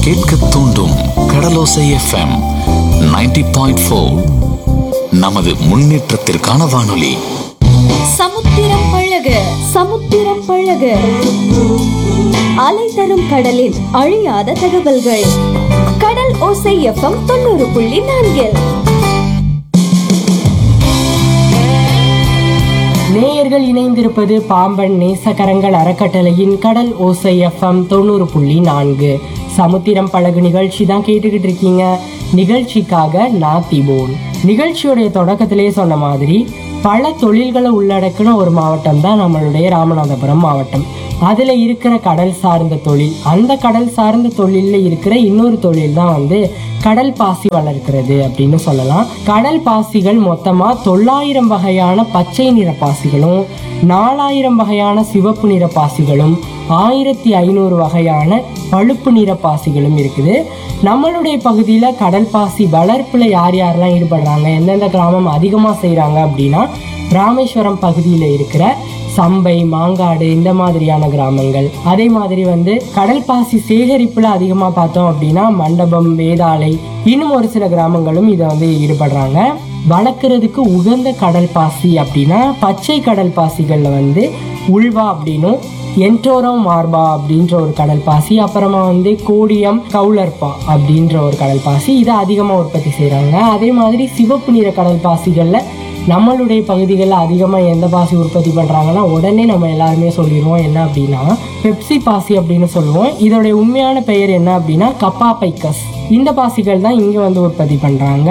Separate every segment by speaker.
Speaker 1: கேட்க தூண்டும் கடலோசை FM 90.4 point நமது முன்னேற்றத்திற்கான வானொலி
Speaker 2: சமுத்திரம் பழக சமுத்திரம் பழக அலை தரும் கடலில் அழியாத தகவல்கள் கடல் ஓசை எஃப்எம் தொண்ணூறு புள்ளி நான்கில்
Speaker 3: நேயர்கள் இணைந்திருப்பது பாம்பன் நேசகரங்கள் அறக்கட்டளையின் கடல் ஓசை எஃப்எம் தொண்ணூறு புள்ளி நான்கு சமுத்திரம் பழகு நிகழ்ச்சி தான் கேட்டுக்கிட்டு இருக்கீங்க நிகழ்ச்சிக்காக நான் திபோன் நிகழ்ச்சியுடைய தொடக்கத்திலே சொன்ன மாதிரி பல தொழில்களை உள்ளடக்கின ஒரு மாவட்டம் தான் நம்மளுடைய ராமநாதபுரம் மாவட்டம் அதில் இருக்கிற கடல் சார்ந்த தொழில் அந்த கடல் சார்ந்த தொழிலில் இருக்கிற இன்னொரு தொழில் தான் வந்து கடல் பாசி வளர்க்கிறது அப்படின்னு சொல்லலாம் கடல் பாசிகள் மொத்தமாக தொள்ளாயிரம் வகையான பச்சை நிற பாசிகளும் நாலாயிரம் வகையான சிவப்பு நிற பாசிகளும் ஆயிரத்தி ஐநூறு வகையான பழுப்பு நிற பாசிகளும் இருக்குது நம்மளுடைய பகுதியில் கடல் பாசி வளர்ப்பில் யார் யாரெல்லாம் ஈடுபடுறாங்க எந்தெந்த கிராமம் அதிகமாக செய்கிறாங்க அப்படின்னா ராமேஸ்வரம் பகுதியில் இருக்கிற சம்பை மாங்காடு இந்த மாதிரியான கிராமங்கள் அதே மாதிரி வந்து கடல் பாசி சேகரிப்புல அதிகமா பார்த்தோம் அப்படின்னா மண்டபம் வேதாளை இன்னும் ஒரு சில கிராமங்களும் இதை வந்து ஈடுபடுறாங்க வளர்க்குறதுக்கு உகந்த கடல் பாசி அப்படின்னா பச்சை கடல் பாசிகள்ல வந்து உள்வா அப்படின்னும் என்டோரோ மார்பா அப்படின்ற ஒரு கடல் பாசி அப்புறமா வந்து கோடியம் கவுலர்பா அப்படின்ற ஒரு கடல் பாசி இதை அதிகமாக உற்பத்தி செய்கிறாங்க அதே மாதிரி சிவப்பு நிற கடல் பாசிகளில் நம்மளுடைய பகுதிகளில் அதிகமாக எந்த பாசி உற்பத்தி பண்ணுறாங்கன்னா உடனே நம்ம எல்லாருமே சொல்லிடுவோம் என்ன அப்படின்னா பெப்சி பாசி அப்படின்னு சொல்லுவோம் இதோடைய உண்மையான பெயர் என்ன அப்படின்னா கப்பா பைக்கஸ் இந்த பாசிகள் தான் இங்கே வந்து உற்பத்தி பண்ணுறாங்க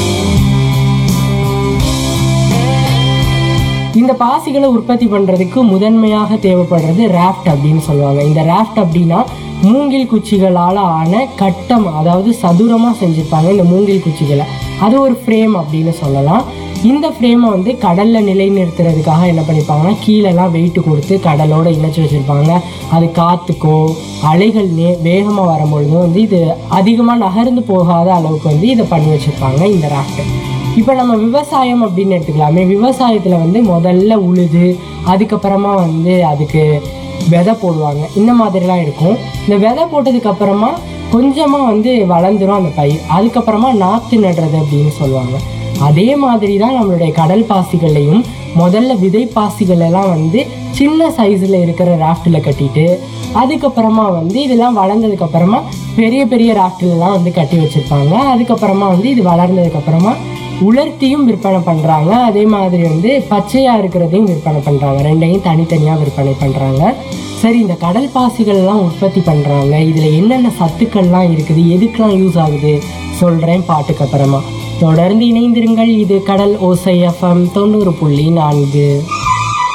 Speaker 3: இந்த பாசிகளை உற்பத்தி பண்ணுறதுக்கு முதன்மையாக தேவைப்படுறது ராஃப்ட் அப்படின்னு சொல்லுவாங்க இந்த ராஃப்ட் அப்படின்னா மூங்கில் குச்சிகளால் ஆன கட்டம் அதாவது சதுரமாக செஞ்சுருப்பாங்க இந்த மூங்கில் குச்சிகளை அது ஒரு ஃப்ரேம் அப்படின்னு சொல்லலாம் இந்த ஃப்ரேமை வந்து கடலில் நிலைநிறுத்துறதுக்காக என்ன பண்ணிப்பாங்கன்னா கீழெல்லாம் வெயிட் கொடுத்து கடலோட இணைச்சி வச்சுருப்பாங்க அது காற்றுக்கோ அலைகள் நே வேகமாக வரும்பொழுதும் வந்து இது அதிகமாக நகர்ந்து போகாத அளவுக்கு வந்து இதை பண்ணி வச்சுருப்பாங்க இந்த ராஃப்ட் இப்போ நம்ம விவசாயம் அப்படின்னு எடுத்துக்கலாமே விவசாயத்தில் வந்து முதல்ல உழுது அதுக்கப்புறமா வந்து அதுக்கு விதை போடுவாங்க இந்த மாதிரிலாம் இருக்கும் இந்த விதை போட்டதுக்கு அப்புறமா கொஞ்சமாக வந்து வளர்ந்துரும் அந்த பயிர் அதுக்கப்புறமா நாற்று நடுறது அப்படின்னு சொல்லுவாங்க அதே மாதிரி தான் நம்மளுடைய கடல் பாசிகள்லையும் முதல்ல விதை பாசிகள் எல்லாம் வந்து சின்ன சைஸில் இருக்கிற ராஃப்டில் கட்டிட்டு அதுக்கப்புறமா வந்து இதெல்லாம் வளர்ந்ததுக்கு அப்புறமா பெரிய பெரிய ராஃப்டிலலாம் வந்து கட்டி வச்சிருப்பாங்க அதுக்கப்புறமா வந்து இது வளர்ந்ததுக்கு அப்புறமா உலர்த்தியும் விற்பனை பண்ணுறாங்க அதே மாதிரி வந்து பச்சையாக இருக்கிறதையும் விற்பனை பண்ணுறாங்க ரெண்டையும் தனித்தனியாக விற்பனை பண்ணுறாங்க சரி இந்த கடல் பாசிகள்லாம் உற்பத்தி பண்ணுறாங்க இதில் என்னென்ன சத்துக்கள்லாம் இருக்குது எதுக்கெல்லாம் யூஸ் ஆகுது சொல்கிறேன் பாட்டுக்கு அப்புறமா தொடர்ந்து இணைந்திருங்கள் இது கடல் ஓசை எஃப்எம் தொண்ணூறு புள்ளி நான்கு